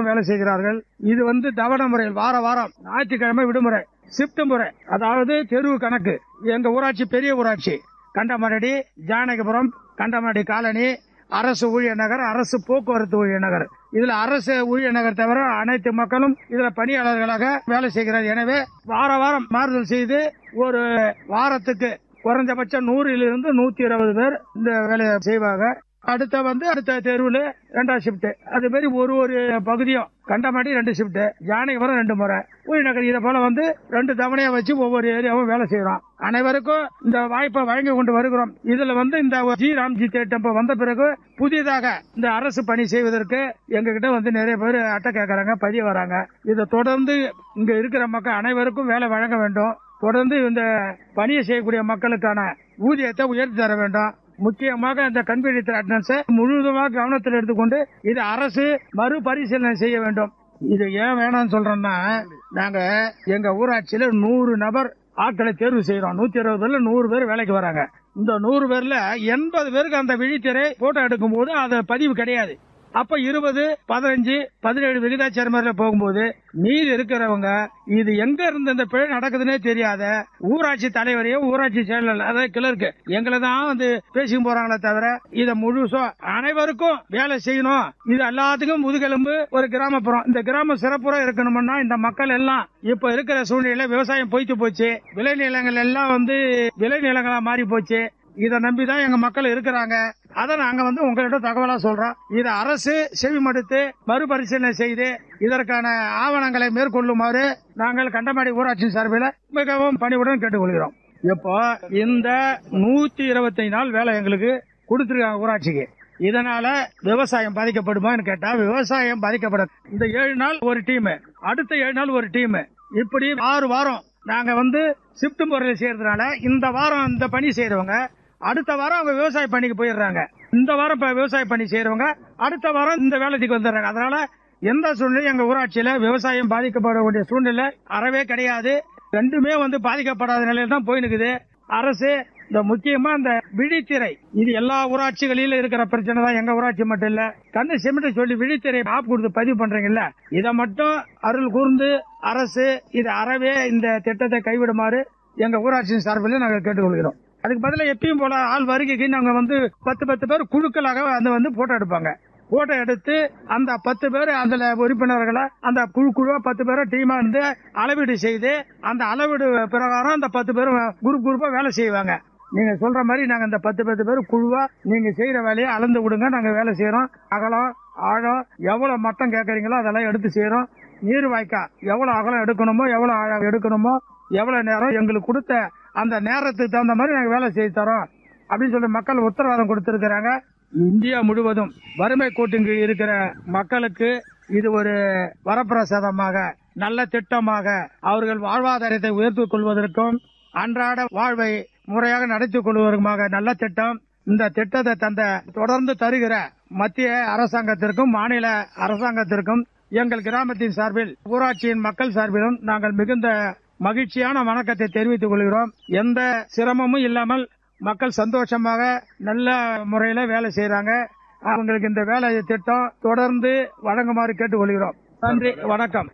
நாட்களும் வேலை செய்கிறார்கள் இது வந்து தவணை முறையில் வார வாரம் ஞாயிற்றுக்கிழமை விடுமுறை ஷிப்ட் முறை அதாவது தெருவு கணக்கு எங்க ஊராட்சி பெரிய ஊராட்சி கண்டமரடி ஜானகிபுரம் கண்டமரடி காலனி அரசு ஊழியர் நகர் அரசு போக்குவரத்து ஊழியர் நகர் இதுல அரசு ஊழியர் நகர் தவிர அனைத்து மக்களும் இதுல பணியாளர்களாக வேலை செய்கிறார் எனவே வார வாரம் மாறுதல் செய்து ஒரு வாரத்துக்கு குறைஞ்சபட்சம் நூறிலிருந்து நூத்தி இருபது பேர் இந்த வேலையை செய்வாங்க அடுத்த வந்து அடுத்த தெருவில் ரெண்டாம் ஷிஃப்ட் அது மாதிரி ஒரு ஒரு பகுதியும் கண்டமாடி ரெண்டு ஷிஃப்ட் ஜானகிபுரம் ரெண்டு முறை நகர் இதை போல வந்து ரெண்டு தவணையை வச்சு ஒவ்வொரு ஏரியாவும் வேலை செய்யறோம் அனைவருக்கும் இந்த வாய்ப்பை வழங்கி கொண்டு வருகிறோம் இதுல வந்து இந்த ஜி ராம்ஜி திட்டம் இப்ப வந்த பிறகு புதிதாக இந்த அரசு பணி செய்வதற்கு எங்க கிட்ட வந்து நிறைய பேர் அட்டை கேட்கறாங்க பதிய வராங்க இதை தொடர்ந்து இங்க இருக்கிற மக்கள் அனைவருக்கும் வேலை வழங்க வேண்டும் தொடர்ந்து இந்த பணியை செய்யக்கூடிய மக்களுக்கான ஊதியத்தை உயர்த்தி தர வேண்டும் முக்கியமாக இந்த கண்பிடித்த அட்டனன்ஸை முழுவதுமாக கவனத்தில் எடுத்துக்கொண்டு இது அரசு மறுபரிசீலனை செய்ய வேண்டும் இது ஏன் வேணாம்னு சொல்றோம்னா நாங்க எங்க ஊராட்சியில நூறு நபர் ஆட்களை தேர்வு செய்யறோம் நூத்தி இருபது பேர்ல நூறு பேர் வேலைக்கு வராங்க இந்த நூறு பேர்ல எண்பது பேருக்கு அந்த விழித்திரை போட்டோ எடுக்கும் போது அது பதிவு கிடையாது அப்ப இருபது பதினஞ்சு பதினேழு விகிதாச்சார முறையில போகும்போது மீதி இருக்கிறவங்க இது எங்க இருந்து இந்த பிழை நடக்குதுன்னே தெரியாத ஊராட்சி தலைவரையும் ஊராட்சி செயலர் அதாவது கிளர்க்கு எங்களை தான் வந்து பேசி போறாங்களே தவிர இத முழுசும் அனைவருக்கும் வேலை செய்யணும் இது எல்லாத்துக்கும் முதுகெலும்பு ஒரு கிராமப்புறம் இந்த கிராமம் சிறப்புறம் இருக்கணும்னா இந்த மக்கள் எல்லாம் இப்ப இருக்கிற சூழ்நிலையில விவசாயம் பொய்த்து போச்சு விளைநிலங்கள் எல்லாம் வந்து விளைநிலங்களா மாறி போச்சு இதை நம்பிதான் எங்க மக்கள் இருக்கிறாங்க அதை நாங்க வந்து உங்கள்கிட்ட தகவலா சொல்றோம் இதை அரசு செவிமடுத்து மறுபரிசீலனை செய்து இதற்கான ஆவணங்களை மேற்கொள்ளுமாறு நாங்கள் கண்டமாடி ஊராட்சி சார்பில் மிகவும் பணிவுடன் கேட்டுக்கொள்கிறோம் இப்போ இந்த நூத்தி இருபத்தி நாள் வேலை எங்களுக்கு கொடுத்திருக்காங்க ஊராட்சிக்கு இதனால விவசாயம் பாதிக்கப்படுமான்னு கேட்டா விவசாயம் பாதிக்கப்பட இந்த ஏழு நாள் ஒரு டீம் அடுத்த ஏழு நாள் ஒரு டீம் இப்படி ஆறு வாரம் நாங்க வந்து ஷிப்ட் முறையில் செய்யறதுனால இந்த வாரம் இந்த பணி செய்யறவங்க அடுத்த வாரம் அவங்க விவசாய பணிக்கு போயிடுறாங்க இந்த வாரம் இப்ப விவசாய பணி செய்யறவங்க அடுத்த வாரம் இந்த வேலைக்கு வந்துடுறாங்க அதனால எந்த சூழ்நிலை எங்க ஊராட்சியில விவசாயம் பாதிக்கப்படக்கூடிய சூழ்நிலை அறவே கிடையாது ரெண்டுமே வந்து பாதிக்கப்படாத நிலையில தான் போயினுக்குது அரசு இந்த முக்கியமா இந்த விழித்திரை இது எல்லா ஊராட்சிகளிலும் இருக்கிற பிரச்சனை தான் எங்க ஊராட்சி மட்டும் இல்ல கண்ணு சிமெண்ட் சொல்லி விழித்திரை ஆப் கொடுத்து பதிவு பண்றீங்கல்ல இதை மட்டும் அருள் கூர்ந்து அரசு இது அறவே இந்த திட்டத்தை கைவிடுமாறு எங்க ஊராட்சியின் சார்பில் நாங்கள் கேட்டுக்கொள்கிறோம் அதுக்கு பதிலாக எப்பயும் போல ஆள் வருகைக்கு நாங்க வந்து பத்து பத்து பேர் குழுக்களாக அந்த வந்து போட்டோ எடுப்பாங்க போட்டோ எடுத்து அந்த பத்து பேர் அதுல உறுப்பினர்களை அந்த குழு குழுவா பத்து பேரை டீமா இருந்து அளவீடு செய்து அந்த அளவீடு பிரகாரம் அந்த பத்து பேரும் குரூப் குரூப்பா வேலை செய்வாங்க நீங்க சொல்ற மாதிரி நாங்க இந்த பத்து பத்து பேர் குழுவா நீங்க செய்யற வேலையை அளந்து கொடுங்க நாங்க வேலை செய்யறோம் அகலம் ஆழம் எவ்வளவு மட்டம் கேட்கறீங்களோ அதெல்லாம் எடுத்து செய்யறோம் நீர் வாய்க்கா எவ்வளவு அகலம் எடுக்கணுமோ எவ்வளவு ஆழம் எடுக்கணுமோ எவ்வளவு நேரம் எங்களுக்கு கொடுத்த அந்த நேரத்துக்கு தகுந்த மாதிரி நாங்க வேலை செய்து தரோம் அப்படின்னு சொல்லி மக்கள் உத்தரவாதம் கொடுத்திருக்கிறாங்க இந்தியா முழுவதும் வறுமை கோட்டுக்கு இருக்கிற மக்களுக்கு இது ஒரு வரப்பிரசாதமாக நல்ல திட்டமாக அவர்கள் வாழ்வாதாரத்தை உயர்த்திக் கொள்வதற்கும் அன்றாட வாழ்வை முறையாக நடத்திக் கொள்வதற்குமாக நல்ல திட்டம் இந்த திட்டத்தை தந்த தொடர்ந்து தருகிற மத்திய அரசாங்கத்திற்கும் மாநில அரசாங்கத்திற்கும் எங்கள் கிராமத்தின் சார்பில் ஊராட்சியின் மக்கள் சார்பிலும் நாங்கள் மிகுந்த மகிழ்ச்சியான வணக்கத்தை தெரிவித்துக் கொள்கிறோம் எந்த சிரமமும் இல்லாமல் மக்கள் சந்தோஷமாக நல்ல முறையில வேலை செய்யறாங்க அவங்களுக்கு இந்த வேலை திட்டம் தொடர்ந்து வழங்குமாறு கேட்டுக்கொள்கிறோம் நன்றி வணக்கம்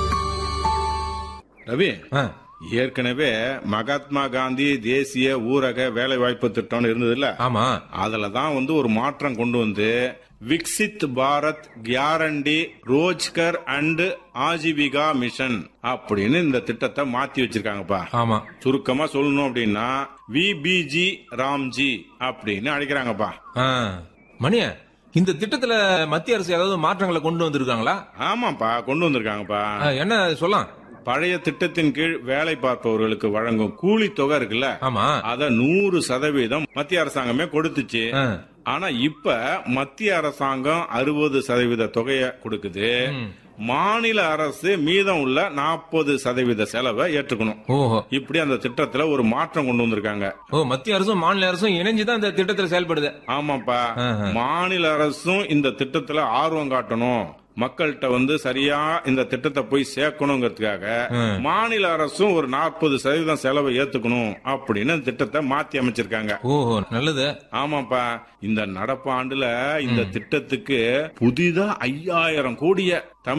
ரவி ஆ, ஏற்கனவே மகாத்மா காந்தி தேசிய ஊரக வேலைவாய்ப்பு திட்டம்னு இருந்ததுல்ல ஆமா அதுல தான் வந்து ஒரு மாற்றம் கொண்டு வந்து Viksit Bharat guarantee Rozgar and Ajeevika mission அப்படின்னு இந்த திட்டத்தை மாத்தி வச்சிருக்காங்கப்பா ஆமா சுருக்கமா சொல்லணும் அப்படின்னா விபிஜி ராம்ஜி அப்படின்னு அழைக்கிறாங்கப்பா ஆ, மணிய இந்த திட்டத்துல மத்திய அரசு ஏதாவது மாற்றங்களை கொண்டு வந்திருக்காங்களா ஆமாப்பா கொண்டு வந்திருக்காங்கப்பா ஆ, என்ன சொல்லலாம் பழைய திட்டத்தின் கீழ் வேலை பார்ப்பவர்களுக்கு வழங்கும் கூலி தொகை இருக்குல்ல ஆமா அத நூறு சதவீதம் மத்திய அரசாங்கமே கொடுத்துச்சு ஆ, ஆனா இப்ப மத்திய அரசாங்கம் அறுபது சதவீத தொகையை கொடுக்குது மாநில அரசு மீதம் உள்ள நாற்பது சதவீத செலவை ஏற்றுக்கணும் ஓஹோ இப்படி அந்த திட்டத்துல ஒரு மாற்றம் கொண்டு வந்திருக்காங்க ஓ மத்திய அரசும் மாநில அரசும் இணைஞ்சுதான் இந்த திட்டத்துல செயல்படுது ஆமாப்பா ஆஹா. மாநில அரசும் இந்த திட்டத்துல ஆர்வம் காட்டணும் மக்கள்கிட்ட வந்து சரியா இந்த திட்டத்தை போய் சேர்க்கணுங்கிறதுக்காக ம். மாநில அரசும் ஒரு நாற்பது சதவீதம் செலவை ஏத்துக்கணும் அப்படின்னு இந்த திட்டத்தை மாத்தி அமைச்சிருக்காங்க ஓஹோ நல்லது ஆமாப்பா இந்த நடப்பு ஆண்டுல இந்த திட்டத்துக்கு புதிதா ஐயாயிரம் கோடிய தமிழ்